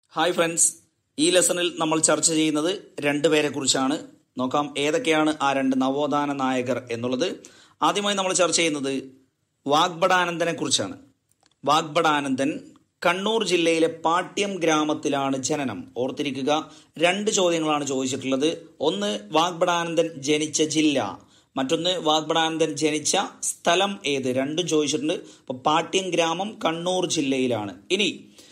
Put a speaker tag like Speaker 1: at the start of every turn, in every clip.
Speaker 1: hi friends ഈ ലെസണിൽ നമ്മൾ ചർച്ച ചെയ്യുന്നത് രണ്ടുപേരെ കുറിച്ചാണ് നോക്കാം ഏതൊക്കെയാണ് ആ രണ്ട് നവോത്ഥാന നായകർ എന്നുള്ളത് ആദ്യമായി നമ്മൾ ചർച്ച ചെയ്യുന്നത് വാഗ്ബടാനന്ദനെ കുറിച്ചാണ് വാഗ്ബടാനന്ദൻ കണ്ണൂർ ജില്ലയിലെ പാട്യം ഗ്രാമത്തിലാണ് ജനനം ഓർത്തിരിക്കുക രണ്ട് ചോദ്യങ്ങളാണ് ചോദിച്ചിട്ടുള്ളത് ഒന്ന് വാഗ്ബടാനന്ദൻ ജനിച്ച ജില്ല മറ്റൊന്ന് വാഗ്ബടാനന്ദൻ ജനിച്ച സ്ഥലം ഏത് രണ്ടും ചോദിച്ചിട്ടുണ്ട് അപ്പൊ പാട്യം ഗ്രാമം കണ്ണൂർ ജില്ലയിലാണ് ഇനി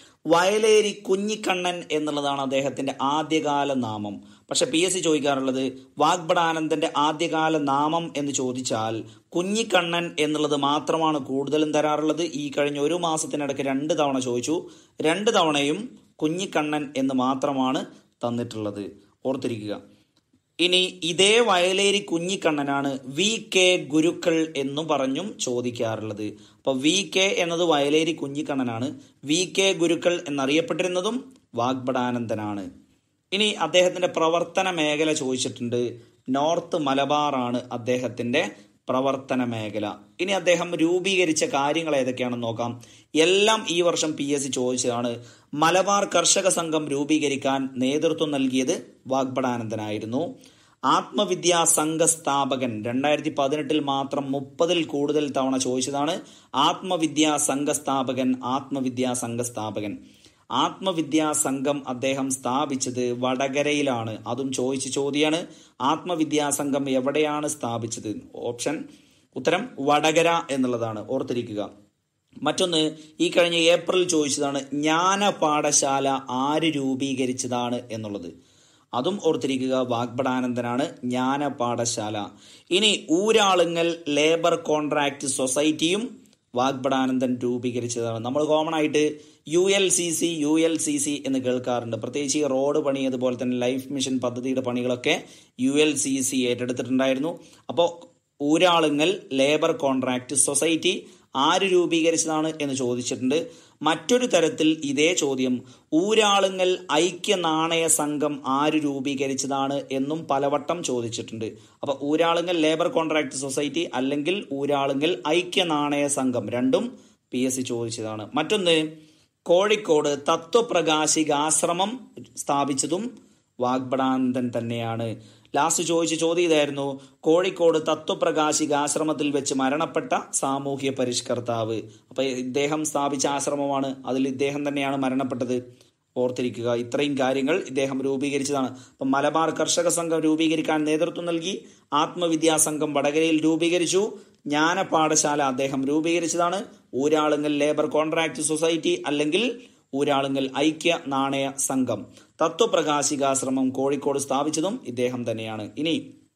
Speaker 1: വയലേരി കുഞ്ഞിക്കണ്ണൻ എന്നുള്ളതാണ് അദ്ദേഹത്തിന്റെ ആദ്യകാല നാമം പക്ഷെ പി എസ് സി ചോദിക്കാറുള്ളത് വാഗ്ബടാനന്ദന്റെ ആദ്യകാല നാമം എന്ന് ചോദിച്ചാൽ കുഞ്ഞിക്കണ്ണൻ എന്നുള്ളത് മാത്രമാണ് കൂടുതലും തരാറുള്ളത് ഈ കഴിഞ്ഞ ഒരു മാസത്തിനിടയ്ക്ക് രണ്ട് തവണ ചോദിച്ചു രണ്ട് തവണയും കുഞ്ഞിക്കണ്ണൻ എന്ന് മാത്രമാണ് തന്നിട്ടുള്ളത് ഓർത്തിരിക്കുക ഇനി ഇതേ വയലേരി കുഞ്ഞിക്കണ്ണനാണ് വി കെ ഗുരുക്കൾ എന്നു പറഞ്ഞും ചോദിക്കാറുള്ളത് അപ്പൊ വി കെ എന്നത് വയലേരി കുഞ്ഞിക്കണ്ണനാണ് വി കെ ഗുരുക്കൾ എന്നറിയപ്പെട്ടിരുന്നതും വാഗ്ബടാനന്ദനാണ് ഇനി അദ്ദേഹത്തിന്റെ പ്രവർത്തന മേഖല ചോദിച്ചിട്ടുണ്ട് നോർത്ത് മലബാറാണ് അദ്ദേഹത്തിന്റെ പ്രവർത്തന മേഖല ഇനി അദ്ദേഹം രൂപീകരിച്ച കാര്യങ്ങൾ ഏതൊക്കെയാണെന്ന് നോക്കാം എല്ലാം ഈ വർഷം പി എസ് സി ചോദിച്ചതാണ് മലബാർ കർഷക സംഘം രൂപീകരിക്കാൻ നേതൃത്വം നൽകിയത് വാഗ്ബടാനന്ദനായിരുന്നു ആത്മവിദ്യാ സംഘ സ്ഥാപകൻ രണ്ടായിരത്തി പതിനെട്ടിൽ മാത്രം മുപ്പതിൽ കൂടുതൽ തവണ ചോദിച്ചതാണ് ആത്മവിദ്യാ സംഘ സ്ഥാപകൻ ആത്മവിദ്യാ സംഘ സ്ഥാപകൻ ആത്മവിദ്യാ സംഘം അദ്ദേഹം സ്ഥാപിച്ചത് വടകരയിലാണ് അതും ചോദിച്ച ചോദ്യമാണ് ആത്മവിദ്യാ സംഘം എവിടെയാണ് സ്ഥാപിച്ചത് ഓപ്ഷൻ ഉത്തരം വടകര എന്നുള്ളതാണ് ഓർത്തിരിക്കുക മറ്റൊന്ന് ഈ കഴിഞ്ഞ ഏപ്രിൽ ചോദിച്ചതാണ് ജ്ഞാന പാഠശാല ആര് രൂപീകരിച്ചതാണ് എന്നുള്ളത് അതും ഓർത്തിരിക്കുക വാഗ്ബടാനന്ദനാണ് ജ്ഞാന പാഠശാല ഇനി ഊരാളുങ്ങൽ ലേബർ കോൺട്രാക്ട് സൊസൈറ്റിയും വാഗ്ബടാനന്ദൻ രൂപീകരിച്ചതാണ് നമ്മൾ കോമൺ ആയിട്ട് U L C C U L C C എന്ന് കേൾക്കാറുണ്ട് പ്രത്യേകിച്ച് ഈ റോഡ് പണി അതുപോലെ തന്നെ ലൈഫ് മിഷൻ പദ്ധതിയുടെ പണികളൊക്കെ യു എൽ സി സി ഏറ്റെടുത്തിട്ടുണ്ടായിരുന്നു അപ്പോൾ ഊരാളുങ്ങൽ ലേബർ കോൺട്രാക്ട് സൊസൈറ്റി ആര് രൂപീകരിച്ചതാണ് എന്ന് ചോദിച്ചിട്ടുണ്ട് മറ്റൊരു തരത്തിൽ ഇതേ ചോദ്യം ഊരാളുങ്ങൽ ഐക്യ നാണയ സംഘം ആര് രൂപീകരിച്ചതാണ് എന്നും പലവട്ടം ചോദിച്ചിട്ടുണ്ട് അപ്പൊ ഊരാളുങ്ങൽ ലേബർ കോൺട്രാക്ട് സൊസൈറ്റി അല്ലെങ്കിൽ ഊരാളുങ്ങൽ ഐക്യ നാണയ സംഘം രണ്ടും പി എസ് സി ചോദിച്ചതാണ് മറ്റൊന്ന് കോഴിക്കോട് തത്വപ്രകാശികാശ്രമം സ്ഥാപിച്ചതും വാഗ്ബടാനന്ദൻ തന്നെയാണ് ലാസ്റ്റ് ചോദിച്ച ചോദ്യം ഇതായിരുന്നു കോഴിക്കോട് തത്വപ്രകാശിക ആശ്രമത്തിൽ വെച്ച് മരണപ്പെട്ട സാമൂഹ്യ പരിഷ്കർത്താവ് അപ്പൊ ഇദ്ദേഹം സ്ഥാപിച്ച ആശ്രമമാണ് അതിൽ ഇദ്ദേഹം തന്നെയാണ് മരണപ്പെട്ടത് ഓർത്തിരിക്കുക ഇത്രയും കാര്യങ്ങൾ ഇദ്ദേഹം രൂപീകരിച്ചതാണ് അപ്പം മലബാർ കർഷക സംഘം രൂപീകരിക്കാൻ നേതൃത്വം നൽകി ആത്മവിദ്യാ സംഘം വടകരയിൽ രൂപീകരിച്ചു ജ്ഞാന പാഠശാല അദ്ദേഹം രൂപീകരിച്ചതാണ് ഊരാളുങ്ങൽ ലേബർ കോൺട്രാക്ട് സൊസൈറ്റി അല്ലെങ്കിൽ ഊരാളുങ്ങൽ ഐക്യ നാണയ സംഘം തത്വപ്രകാശികാശ്രമം കോഴിക്കോട് സ്ഥാപിച്ചതും ഇദ്ദേഹം തന്നെയാണ് ഇനി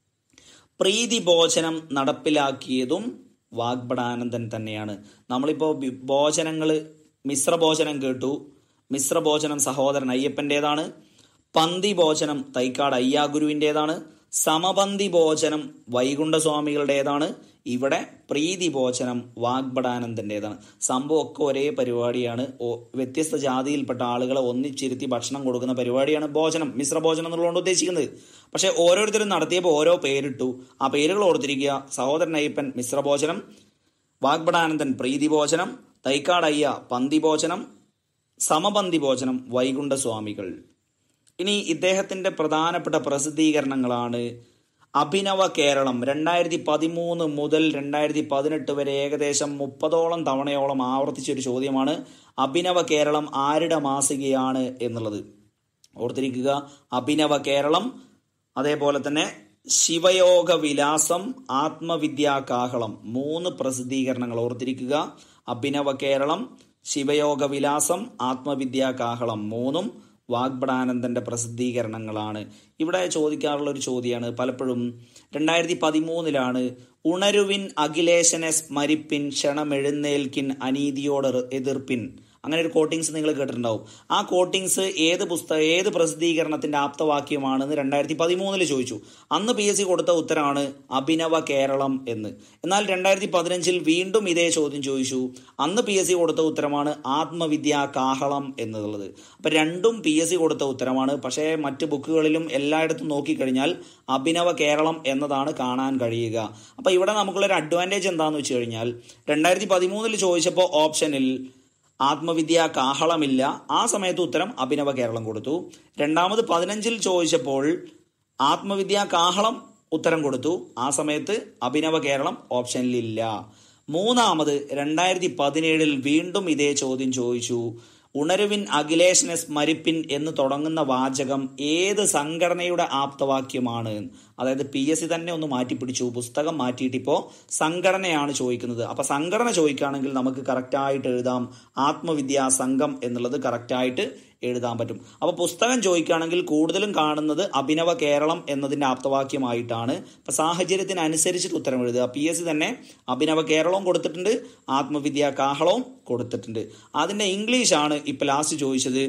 Speaker 1: പ്രീതി ഭോജനം നടപ്പിലാക്കിയതും വാഗ്ബടാനന്ദൻ തന്നെയാണ് നമ്മളിപ്പോൾ ഭോജനങ്ങൾ മിശ്രഭോജനം കേട്ടു മിശ്രഭോജനം സഹോദരൻ അയ്യപ്പൻ്റെതാണ് പന്തി ഭോജനം തൈക്കാട് അയ്യാഗുരുവിൻ്റെതാണ് സമപന്തി ഭോജനം വൈകുണ്ഠസ്വാമികളുടേതാണ് ഇവിടെ പ്രീതി ഭോജനം വാഗ്ബടാനന്ദൻ്റെതാണ് സംഭവം ഒക്കെ ഒരേ പരിപാടിയാണ് വ്യത്യസ്ത ജാതിയിൽപ്പെട്ട ആളുകളെ ഒന്നിച്ചിരുത്തി ഭക്ഷണം കൊടുക്കുന്ന പരിപാടിയാണ് ഭോജനം മിശ്ര ഭോജനം എന്നുള്ളതുകൊണ്ട് ഉദ്ദേശിക്കുന്നത് പക്ഷെ ഓരോരുത്തരും നടത്തിയപ്പോൾ ഓരോ പേരിട്ടു ആ പേരുകൾ ഓർത്തിരിക്കുക സഹോദരൻ അയ്യപ്പൻ മിശ്ര ഭോജനം വാഗ്ബടാനന്ദൻ പ്രീതി ഭോജനം തൈക്കാടയ്യ പന്തി ഭോജനം സമപന്തി ഭോജനം വൈകുണ്ഠസ്വാമികൾ ഇനി ഇദ്ദേഹത്തിന്റെ പ്രധാനപ്പെട്ട പ്രസിദ്ധീകരണങ്ങളാണ് അഭിനവ കേരളം രണ്ടായിരത്തി പതിമൂന്ന് മുതൽ രണ്ടായിരത്തി പതിനെട്ട് വരെ ഏകദേശം മുപ്പതോളം തവണയോളം ആവർത്തിച്ചൊരു ചോദ്യമാണ് അഭിനവ കേരളം ആരുടെ മാസികയാണ് എന്നുള്ളത് ഓർത്തിരിക്കുക അഭിനവ കേരളം അതേപോലെ തന്നെ ശിവയോഗ വിലാസം ആത്മവിദ്യാ കാഹളം മൂന്ന് പ്രസിദ്ധീകരണങ്ങൾ ഓർത്തിരിക്കുക അഭിനവ കേരളം ശിവയോഗ വിലാസം ആത്മവിദ്യാ കാഹളം മൂന്നും വാഗ്ബടാനന്ദന്റെ പ്രസിദ്ധീകരണങ്ങളാണ് ഇവിടെ ചോദിക്കാറുള്ള ഒരു ചോദ്യമാണ് പലപ്പോഴും രണ്ടായിരത്തി പതിമൂന്നിലാണ് ഉണരുവിൻ അഖിലേശനെ സ്മരിപ്പിൻ ക്ഷണമെഴുന്നേൽക്കിൻ അനീതിയോട് എതിർപ്പിൻ അങ്ങനെ ഒരു കോട്ടിങ്സ് നിങ്ങൾ കേട്ടിട്ടുണ്ടാവും ആ കോട്ടിങ്സ് ഏത് പുസ്തക ഏത് പ്രസിദ്ധീകരണത്തിന്റെ ആപ്തവാക്യമാണെന്ന് രണ്ടായിരത്തി പതിമൂന്നില് ചോദിച്ചു അന്ന് പി എസ് സി കൊടുത്ത ഉത്തരമാണ് അഭിനവ കേരളം എന്ന് എന്നാൽ രണ്ടായിരത്തി പതിനഞ്ചിൽ വീണ്ടും ഇതേ ചോദ്യം ചോദിച്ചു അന്ന് പി എസ് സി കൊടുത്ത ഉത്തരമാണ് ആത്മവിദ്യാ കാഹളം എന്നുള്ളത് അപ്പൊ രണ്ടും പി എസ് സി കൊടുത്ത ഉത്തരമാണ് പക്ഷേ മറ്റ് ബുക്കുകളിലും എല്ലായിടത്തും നോക്കിക്കഴിഞ്ഞാൽ അഭിനവ കേരളം എന്നതാണ് കാണാൻ കഴിയുക അപ്പൊ ഇവിടെ നമുക്കുള്ളൊരു അഡ്വാൻറ്റേജ് എന്താണെന്ന് വെച്ച് കഴിഞ്ഞാൽ രണ്ടായിരത്തി പതിമൂന്നിൽ ചോദിച്ചപ്പോൾ ഓപ്ഷനിൽ ആത്മവിദ്യാ കാഹളമില്ല ആ സമയത്ത് ഉത്തരം അഭിനവ കേരളം കൊടുത്തു രണ്ടാമത് പതിനഞ്ചിൽ ചോദിച്ചപ്പോൾ ആത്മവിദ്യാ കാഹളം ഉത്തരം കൊടുത്തു ആ സമയത്ത് അഭിനവ കേരളം ഓപ്ഷനിലില്ല മൂന്നാമത് രണ്ടായിരത്തി പതിനേഴിൽ വീണ്ടും ഇതേ ചോദ്യം ചോദിച്ചു ഉണരുവിൻ അഖിലേഷിനെ സ്മരിപ്പിൻ എന്ന് തുടങ്ങുന്ന വാചകം ഏത് സംഘടനയുടെ ആപ്തവാക്യമാണ് അതായത് പി എസ് സി തന്നെ ഒന്ന് മാറ്റിപ്പിടിച്ചു പുസ്തകം മാറ്റിയിട്ട് ഇപ്പോൾ സംഘടനയാണ് ചോദിക്കുന്നത് അപ്പൊ സംഘടന ചോദിക്കുകയാണെങ്കിൽ നമുക്ക് കറക്റ്റായിട്ട് എഴുതാം ആത്മവിദ്യാ സംഘം എന്നുള്ളത് കറക്റ്റായിട്ട് എഴുതാൻ പറ്റും അപ്പൊ പുസ്തകം ചോദിക്കുകയാണെങ്കിൽ കൂടുതലും കാണുന്നത് അഭിനവ കേരളം എന്നതിന്റെ ആപ്തവാക്യമായിട്ടാണ് അപ്പൊ സാഹചര്യത്തിനനുസരിച്ചിട്ട് ഉത്തരം എഴുതുക പി എസ് സി തന്നെ അഭിനവ കേരളവും കൊടുത്തിട്ടുണ്ട് ആത്മവിദ്യാ കാഹളവും കൊടുത്തിട്ടുണ്ട് അതിന്റെ ഇംഗ്ലീഷാണ് ഇപ്പൊ ലാസ്റ്റ് ചോദിച്ചത്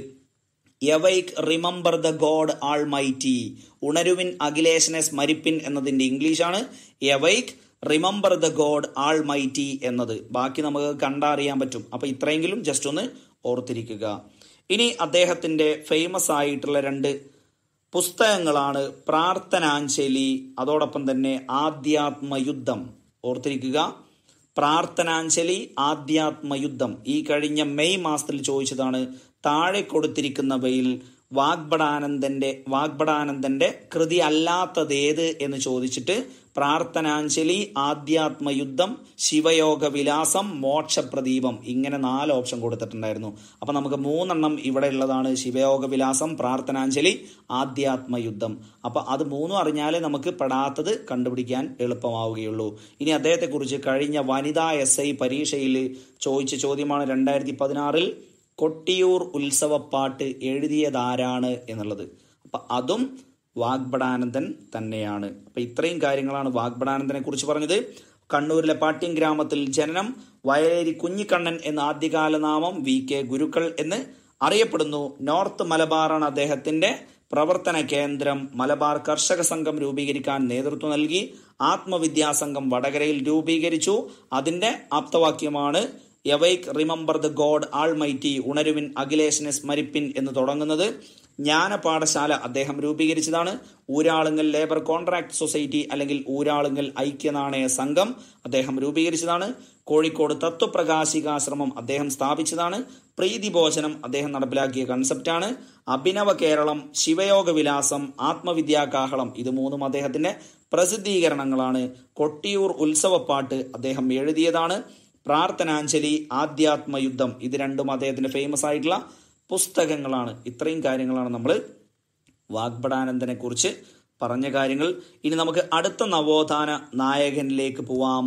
Speaker 1: awake remember the God almighty ഉണരുവിൻ അഖിലേഷനെ സ്മരിപ്പിൻ എന്നതിന്റെ ഇംഗ്ലീഷാണ് awake remember the God almighty എന്നത് ബാക്കി നമുക്ക് കണ്ടറിയാൻ പറ്റും അപ്പൊ ഇത്രയെങ്കിലും ജസ്റ്റ് ഒന്ന് ഓർത്തിരിക്കുക ഇനി അദ്ദേഹത്തിന്റെ ഫേമസ് ആയിട്ടുള്ള രണ്ട് പുസ്തകങ്ങളാണ് പ്രാർത്ഥനാഞ്ജലി അതോടൊപ്പം തന്നെ ആധ്യാത്മയുദ്ധം ഓർത്തിരിക്കുക പ്രാർത്ഥനാഞ്ജലി ആധ്യാത്മയുദ്ധം ഈ കഴിഞ്ഞ മെയ് മാസത്തിൽ ചോദിച്ചതാണ് താഴെ കൊടുത്തിരിക്കുന്നവയിൽ വാഗ്ബടാനന്ദന്റെ വാഗ്ബടാനന്ദന്റെ കൃതി അല്ലാത്തതേത് എന്ന് ചോദിച്ചിട്ട് പ്രാർത്ഥനാഞ്ജലി ആധ്യാത്മയുദ്ധം ശിവയോഗ വിലാസം മോക്ഷപ്രദീപം ഇങ്ങനെ നാല് ഓപ്ഷൻ കൊടുത്തിട്ടുണ്ടായിരുന്നു അപ്പൊ നമുക്ക് മൂന്നെണ്ണം ഇവിടെ ഉള്ളതാണ് ശിവയോഗ വിലാസം പ്രാർത്ഥനാഞ്ജലി ആധ്യാത്മയുദ്ധം അപ്പൊ അത് മൂന്നും അറിഞ്ഞാലേ നമുക്ക് പെടാത്തത് കണ്ടുപിടിക്കാൻ എളുപ്പമാവുകയുള്ളൂ ഇനി അദ്ദേഹത്തെക്കുറിച്ച് കഴിഞ്ഞ വനിതാ എസ് ഐ പരീക്ഷയിൽ ചോദിച്ച ചോദ്യമാണ് രണ്ടായിരത്തി പതിനാറിൽ കൊട്ടിയൂർ ഉത്സവപ്പാട്ട് എഴുതിയതാരാണ് എന്നുള്ളത് അപ്പൊ അതും വാഗ്ബടാനന്ദൻ തന്നെയാണ് അപ്പൊ ഇത്രയും കാര്യങ്ങളാണ് വാഗ്ബടാനന്ദനെ കുറിച്ച് പറഞ്ഞത് കണ്ണൂരിലെ പാട്യം ഗ്രാമത്തിൽ ജനനം വയലേരി കുഞ്ഞിക്കണ്ണൻ എന്ന ആദ്യകാല നാമം വി കെ ഗുരുക്കൾ എന്ന് അറിയപ്പെടുന്നു നോർത്ത് മലബാറാണ് അദ്ദേഹത്തിന്റെ പ്രവർത്തന കേന്ദ്രം മലബാർ കർഷക സംഘം രൂപീകരിക്കാൻ നേതൃത്വം നൽകി ആത്മവിദ്യാസംഘം വടകരയിൽ രൂപീകരിച്ചു അതിന്റെ ആപ്തവാക്യമാണ് awake remember the God almighty ഉണരുവിൻ അഖിലേഷിനെ സ്മരിപ്പിൻ എന്ന് തുടങ്ങുന്നത് ജ്ഞാന പാഠശാല അദ്ദേഹം രൂപീകരിച്ചതാണ് ഊരാളുങ്കൽ ലേബർ കോൺട്രാക്ട് സൊസൈറ്റി അല്ലെങ്കിൽ ഊരാളുങ്കൽ ഐക്യനാണയ സംഘം അദ്ദേഹം രൂപീകരിച്ചതാണ് കോഴിക്കോട് തത്വപ്രകാശികാശ്രമം അദ്ദേഹം സ്ഥാപിച്ചതാണ് പ്രീതി ഭോജനം അദ്ദേഹം നടപ്പിലാക്കിയ കൺസെപ്റ്റാണ് അഭിനവ കേരളം ശിവയോഗ വിലാസം ആത്മവിദ്യാകാഹളം ഇത് മൂന്നും അദ്ദേഹത്തിന്റെ പ്രസിദ്ധീകരണങ്ങളാണ് കൊട്ടിയൂർ ഉത്സവപ്പാട്ട് അദ്ദേഹം എഴുതിയതാണ് പ്രാർത്ഥനാഞ്ജലി ആധ്യാത്മയുദ്ധം ഇത് രണ്ടും അദ്ദേഹത്തിന്റെ ഫേമസ് ആയിട്ടുള്ള പുസ്തകങ്ങളാണ് ഇത്രയും കാര്യങ്ങളാണ് നമ്മൾ വാഗ്ബടാനന്ദനെ കുറിച്ച് പറഞ്ഞ കാര്യങ്ങൾ ഇനി നമുക്ക് അടുത്ത നവോത്ഥാന നായകനിലേക്ക് പോവാം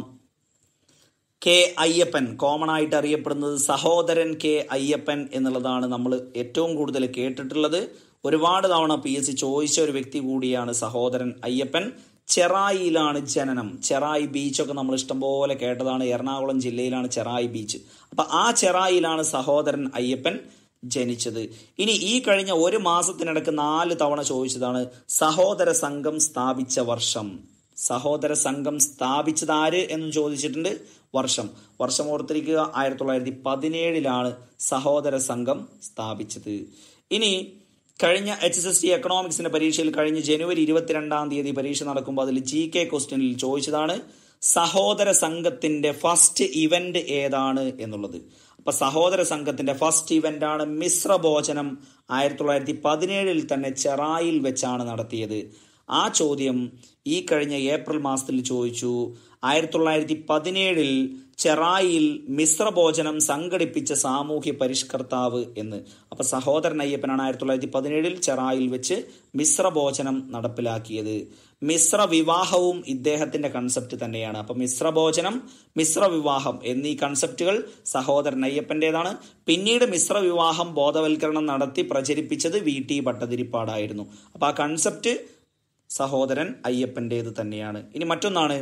Speaker 1: കെ അയ്യപ്പൻ കോമൺ ആയിട്ട് അറിയപ്പെടുന്നത് സഹോദരൻ കെ അയ്യപ്പൻ എന്നുള്ളതാണ് നമ്മൾ ഏറ്റവും കൂടുതൽ കേട്ടിട്ടുള്ളത് ഒരുപാട് തവണ പി എസ് സി ചോദിച്ച ഒരു വ്യക്തി കൂടിയാണ് സഹോദരൻ അയ്യപ്പൻ ചെറായിലാണ് ജനനം ചെറായി ബീച്ചൊക്കെ നമ്മൾ ഇഷ്ടംപോലെ കേട്ടതാണ് എറണാകുളം ജില്ലയിലാണ് ചെറായി ബീച്ച് അപ്പൊ ആ ചെറായിലാണ് സഹോദരൻ അയ്യപ്പൻ ജനിച്ചത് ഇനി ഈ കഴിഞ്ഞ ഒരു മാസത്തിനിടക്ക് നാല് തവണ ചോദിച്ചതാണ് സഹോദര സംഘം സ്ഥാപിച്ച വർഷം സഹോദര സംഘം സ്ഥാപിച്ചത് ആര് എന്ന് ചോദിച്ചിട്ടുണ്ട് വർഷം വർഷം ഓർത്തിരിക്കുക ആയിരത്തി തൊള്ളായിരത്തി പതിനേഴിലാണ് സഹോദര സംഘം സ്ഥാപിച്ചത് ഇനി കഴിഞ്ഞ എച്ച് എസ് എസ് ടി എക്കണോമിക്സിന്റെ പരീക്ഷയിൽ കഴിഞ്ഞ ജനുവരി ഇരുപത്തിരണ്ടാം തീയതി പരീക്ഷ നടക്കുമ്പോൾ അതിൽ ജി കെ ക്വസ്റ്റ്യനിൽ ചോദിച്ചതാണ് സഹോദര സംഘത്തിന്റെ ഫസ്റ്റ് ഇവന്റ് ഏതാണ് എന്നുള്ളത് അപ്പൊ സഹോദര സംഘത്തിന്റെ ഫസ്റ്റ് ഇവന്റ് ആണ് മിശ്രഭോജനം ആയിരത്തി തൊള്ളായിരത്തി പതിനേഴിൽ തന്നെ ചെറായിൽ വെച്ചാണ് നടത്തിയത് ആ ചോദ്യം ഈ കഴിഞ്ഞ ഏപ്രിൽ മാസത്തിൽ ചോദിച്ചു ആയിരത്തി തൊള്ളായിരത്തി പതിനേഴിൽ ചെറായിൽ മിശ്രഭോജനം സംഘടിപ്പിച്ച സാമൂഹ്യ പരിഷ്കർത്താവ് എന്ന് അപ്പൊ സഹോദരൻ അയ്യപ്പനാണ് ആയിരത്തി തൊള്ളായിരത്തി പതിനേഴിൽ ചെറായിൽ വെച്ച് മിശ്രഭോജനം നടപ്പിലാക്കിയത് മിശ്ര വിവാഹവും ഇദ്ദേഹത്തിന്റെ കൺസെപ്റ്റ് തന്നെയാണ് അപ്പൊ മിശ്രഭോജനം മിശ്ര വിവാഹം എന്നീ കൺസെപ്റ്റുകൾ സഹോദരൻ അയ്യപ്പന്റേതാണ് പിന്നീട് മിശ്ര വിവാഹം ബോധവൽക്കരണം നടത്തി പ്രചരിപ്പിച്ചത് വി ടി ഭട്ടതിരിപ്പാടായിരുന്നു അപ്പൊ ആ കൺസെപ്റ്റ് സഹോദരൻ അയ്യപ്പന്റേത് തന്നെയാണ് ഇനി മറ്റൊന്നാണ്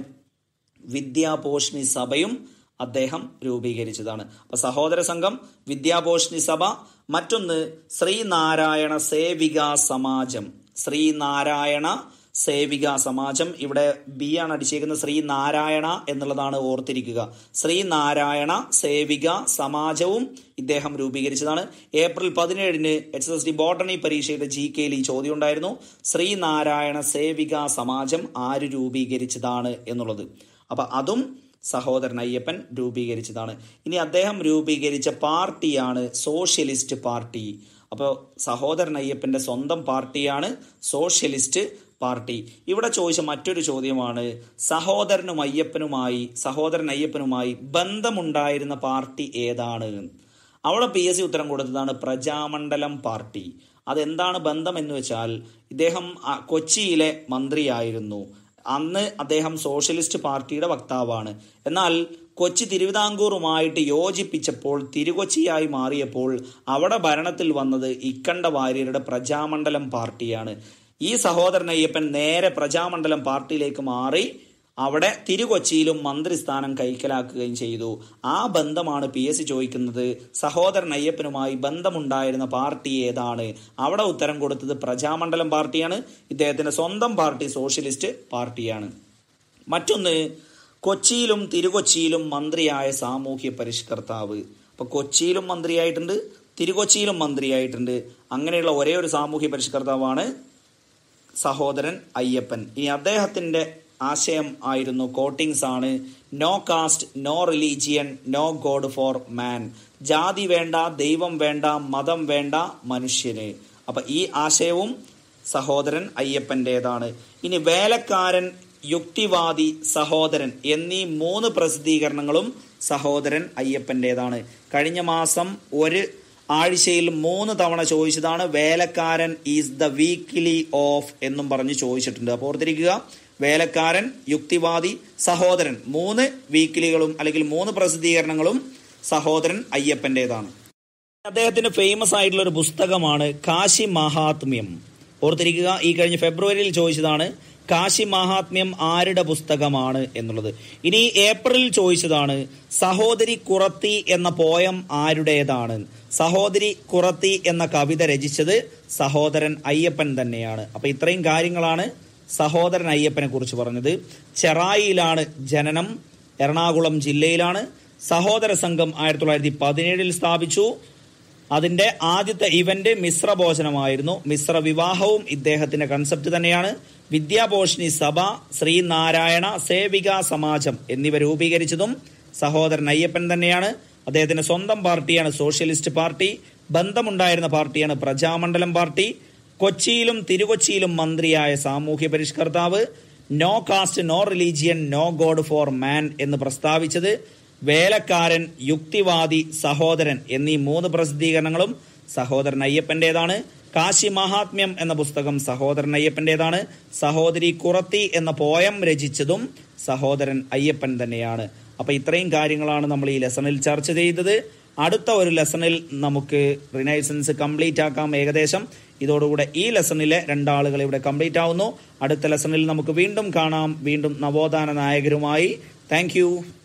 Speaker 1: വിദ്യാപോഷിണി സഭയും അദ്ദേഹം രൂപീകരിച്ചതാണ് അപ്പൊ സഹോദര സംഘം വിദ്യാപോഷിണി സഭ മറ്റൊന്ന് ശ്രീനാരായണ സേവിക സമാജം ശ്രീനാരായണ സേവിക സമാജം ഇവിടെ ബി ആണ് അടിച്ചേക്കുന്നത് ശ്രീനാരായണ എന്നുള്ളതാണ് ഓർത്തിരിക്കുക ശ്രീനാരായണ സേവിക സമാജവും ഇദ്ദേഹം രൂപീകരിച്ചതാണ് ഏപ്രിൽ പതിനേഴിന് എച്ച് എസ് ഡി ബോട്ടണി പരീക്ഷയുടെ ജി കെയിൽ ഈ ചോദ്യം ഉണ്ടായിരുന്നു ശ്രീനാരായണ സേവിക സമാജം ആര് രൂപീകരിച്ചതാണ് എന്നുള്ളത് അപ്പൊ അതും സഹോദരൻ അയ്യപ്പൻ രൂപീകരിച്ചതാണ് ഇനി അദ്ദേഹം രൂപീകരിച്ച പാർട്ടിയാണ് സോഷ്യലിസ്റ്റ് പാർട്ടി അപ്പോൾ സഹോദരൻ അയ്യപ്പന്റെ സ്വന്തം പാർട്ടിയാണ് സോഷ്യലിസ്റ്റ് പാർട്ടി ഇവിടെ ചോദിച്ച മറ്റൊരു ചോദ്യമാണ് സഹോദരനും അയ്യപ്പനുമായി സഹോദരൻ അയ്യപ്പനുമായി ബന്ധമുണ്ടായിരുന്ന പാർട്ടി ഏതാണ് അവിടെ പി എസ് സി ഉത്തരം കൊടുത്തതാണ് പ്രജാമണ്ഡലം പാർട്ടി അതെന്താണ് ബന്ധം എന്ന് വെച്ചാൽ ഇദ്ദേഹം ആ, കൊച്ചിയിലെ മന്ത്രിയായിരുന്നു അന്ന് അദ്ദേഹം സോഷ്യലിസ്റ്റ് പാർട്ടിയുടെ വക്താവാണ് എന്നാൽ കൊച്ചി തിരുവിതാംകൂറുമായിട്ട് യോജിപ്പിച്ചപ്പോൾ തിരുകൊച്ചിയായി മാറിയപ്പോൾ അവിടെ ഭരണത്തിൽ വന്നത് ഇക്കണ്ട വാര്യരുടെ പ്രജാമണ്ഡലം പാർട്ടിയാണ് ഈ സഹോദരൻ അയ്യപ്പൻ നേരെ പ്രജാമണ്ഡലം പാർട്ടിയിലേക്ക് മാറി അവിടെ തിരുകൊച്ചിയിലും മന്ത്രിസ്ഥാനം കൈക്കലാക്കുകയും ചെയ്തു ആ ബന്ധമാണ് പി എസ് സി ചോദിക്കുന്നത് സഹോദരൻ അയ്യപ്പനുമായി ബന്ധമുണ്ടായിരുന്ന പാർട്ടി ഏതാണ് അവിടെ ഉത്തരം കൊടുത്തത് പ്രജാമണ്ഡലം പാർട്ടിയാണ് ഇദ്ദേഹത്തിന്റെ സ്വന്തം പാർട്ടി സോഷ്യലിസ്റ്റ് പാർട്ടിയാണ് മറ്റൊന്ന് കൊച്ചിയിലും തിരുകൊച്ചിയിലും മന്ത്രിയായ സാമൂഹ്യ പരിഷ്കർത്താവ് അപ്പൊ കൊച്ചിയിലും മന്ത്രിയായിട്ടുണ്ട് തിരുകൊച്ചിയിലും മന്ത്രിയായിട്ടുണ്ട് അങ്ങനെയുള്ള ഒരേ ഒരു സാമൂഹ്യ പരിഷ്കർത്താവാണ് സഹോദരൻ അയ്യപ്പൻ ഇനി അദ്ദേഹത്തിന്റെ ആശയം ആയിരുന്നു കോട്ടിങ്സ് ആണ് no caste no religion no god for man ജാതി വേണ്ട ദൈവം വേണ്ട മതം വേണ്ട മനുഷ്യന് അപ്പൊ ഈ ആശയവും സഹോദരൻ അയ്യപ്പൻ്റെതാണ് ഇനി വേലക്കാരൻ യുക്തിവാദി സഹോദരൻ എന്നീ മൂന്ന് പ്രസിദ്ധീകരണങ്ങളും സഹോദരൻ അയ്യപ്പൻ്റെതാണ് കഴിഞ്ഞ മാസം ഒരു ആഴ്ചയിൽ മൂന്ന് തവണ ചോദിച്ചതാണ് Velakkaran is the weekly of എന്നും പറഞ്ഞ് ചോദിച്ചിട്ടുണ്ട് അപ്പോൾ ഓർത്തിരിക്കുക വേലക്കാരൻ യുക്തിവാദി സഹോദരൻ മൂന്ന് വീക്കിലികളും അല്ലെങ്കിൽ മൂന്ന് പ്രസിദ്ധീകരണങ്ങളും സഹോദരൻ അയ്യപ്പൻ്റെതാണ് അദ്ദേഹത്തിന്റെ ഫേമസ് ആയിട്ടുള്ള ഒരു പുസ്തകമാണ് കാശി മഹാത്മ്യം ഓർത്തിരിക്കുക ഈ കഴിഞ്ഞ ഫെബ്രുവരിയിൽ ചോദിച്ചതാണ് കാശി മഹാത്മ്യം ആരുടെ പുസ്തകമാണ് എന്നുള്ളത് ഇനി ഏപ്രിലിൽ ചോദിച്ചതാണ് സഹോദരി കുറത്തി എന്ന പോയം ആരുടേതാണ് സഹോദരി കുറത്തി എന്ന കവിത രചിച്ചത് സഹോദരൻ അയ്യപ്പൻ തന്നെയാണ് അപ്പൊ ഇത്രയും കാര്യങ്ങളാണ് സഹോദരൻ അയ്യപ്പനെ കുറിച്ച് പറഞ്ഞത് ചെറായിയിലാണ് ജനനം എറണാകുളം ജില്ലയിലാണ് സഹോദര സംഘം ആയിരത്തി തൊള്ളായിരത്തി പതിനേഴിൽ സ്ഥാപിച്ചു അതിന്റെ ആദ്യത്തെ ഇവന്റ് മിശ്ര ഭോജനമായിരുന്നു മിശ്ര വിവാഹവും ഇദ്ദേഹത്തിന്റെ കൺസെപ്റ്റ് തന്നെയാണ് വിദ്യാപോഷിണി സഭ ശ്രീനാരായണ സേവിക സമാജം എന്നിവ രൂപീകരിച്ചതും സഹോദരൻ അയ്യപ്പൻ തന്നെയാണ് അദ്ദേഹത്തിന്റെ സ്വന്തം പാർട്ടിയാണ് സോഷ്യലിസ്റ്റ് പാർട്ടി ബന്ധമുണ്ടായിരുന്ന പാർട്ടിയാണ് പ്രജാമണ്ഡലം പാർട്ടി കൊച്ചിയിലും തിരുകൊച്ചിയിലും മന്ത്രിയായ സാമൂഹ്യ പരിഷ്കർത്താവ് no caste no religion no god for man എന്ന് പ്രസ്താവിച്ചത് വേലക്കാരൻ യുക്തിവാദി സഹോദരൻ എന്നീ മൂന്ന് പ്രസിദ്ധീകരണങ്ങളും സഹോദരൻ അയ്യപ്പന്റേതാണ് കാശി മഹാത്മ്യം എന്ന പുസ്തകം സഹോദരൻ അയ്യപ്പന്റേതാണ് സഹോദരി കുറത്തി എന്ന പോയം രചിച്ചതും സഹോദരൻ അയ്യപ്പൻ തന്നെയാണ് അപ്പൊ ഇത്രയും കാര്യങ്ങളാണ് നമ്മൾ ഈ ലെസണിൽ ചർച്ച ചെയ്തത് അടുത്ത ഒരു ലെസണിൽ നമുക്ക് റിനൈസൻസ് കംപ്ലീറ്റ് ആക്കാം ഏകദേശം ഇതോടുകൂടെ ഈ ലെസണിലെ രണ്ടാളുകൾ ഇവിടെ കംപ്ലീറ്റ് ആവുന്നു അടുത്ത ലെസണിൽ നമുക്ക് വീണ്ടും കാണാം വീണ്ടും നവോത്ഥാന നായകരുമായി താങ്ക്